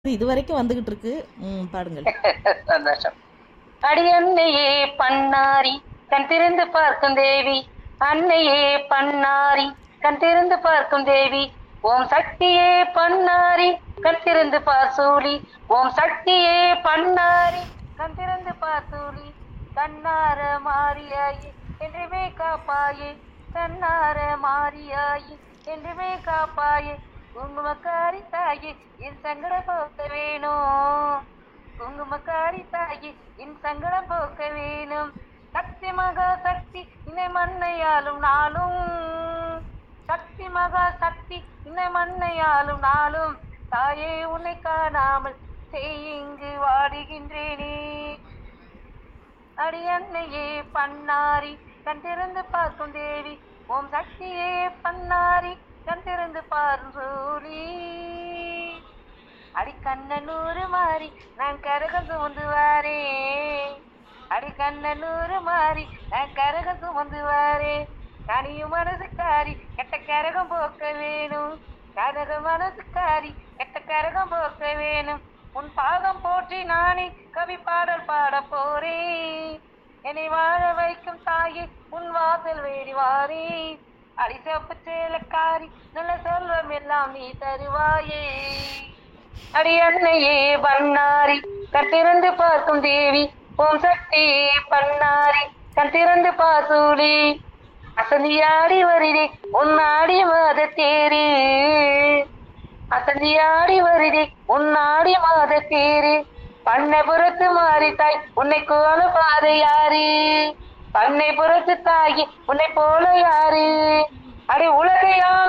இது வரைக்கும் வந்துகிட்டு இருக்கு ம் பாடுங்கள் சந்தோஷம் அடி அன்னையே பண்ணாரி கண் திறந்து பார்க்கும் தேவி அன்னையே பண்ணாரி கண் திறந்து பார்க்கும் தேவி ஓம் சக்தியே பண்ணாரி கண் திறந்து பார் சூழி ஓம் சக்தியே பண்ணாரி கண் திறந்து பார் சூழி கண்ணார மாரியாயி என்றுமே காப்பாயே கண்ணார மாரியாயி என்றுமே காப்பாயே குங்குமக்காரி தாயே என் சங்கட போக்க வேணும் குங்குமக்காரி தாயி என் சங்கடம் போக்க வேணும் சக்தி மகா சக்தி இன்னை மண்ணையாலும் நாளும் சக்தி மகா சக்தி இன்னை மண்ணையாலும் நாளும் தாயே உன்னை காணாமல் செய்யிங்கு வாடுகின்றேனே அடி அன்னையே பண்ணாரி கண் திறந்து பார்க்கும் தேவி ஓம் சக்தியே பண்ணாரி கண் திறந்து பாரும் சூழி அடி கண்ணனூறு மாறி நான் கரகம் சுமந்து வாரேன் அடி கண்ணனூறு மாறி நான் கரகம் சுமந்து வாரேன் கனியும் மனசுக்காரி கெட்ட கரகம் போக்க வேணும் கரக மனசுக்காரி கெட்ட கரகம் போக்க வேணும் உன் பாதம் போற்றி நானே கவி பாடல் பாட போறேன் என்னை வாழ வைக்கும் தாயே உன் வாசல் வேடி வாரே அடிசப்பு சேலக்காரி நல்ல செல்வம் எல்லாம் நீ தருவாயே அடி அன்னையே பண்ணாரி கண் திறந்து பார்க்கும் தேவி ஓம் சக்தி பண்ணாரி கண் திறந்து பாசூலி அசந்தியாடி வருதே உன்னாடி மாத தேரு அசந்தியாடி வருதே உன்னாடி மாத தேரு பண்ணை புறத்து மாறி தாய் உன்னை கோல பாரு யாரு பண்ணை புறத்து தாயி உன்னை போல யாரு அடி உலகையான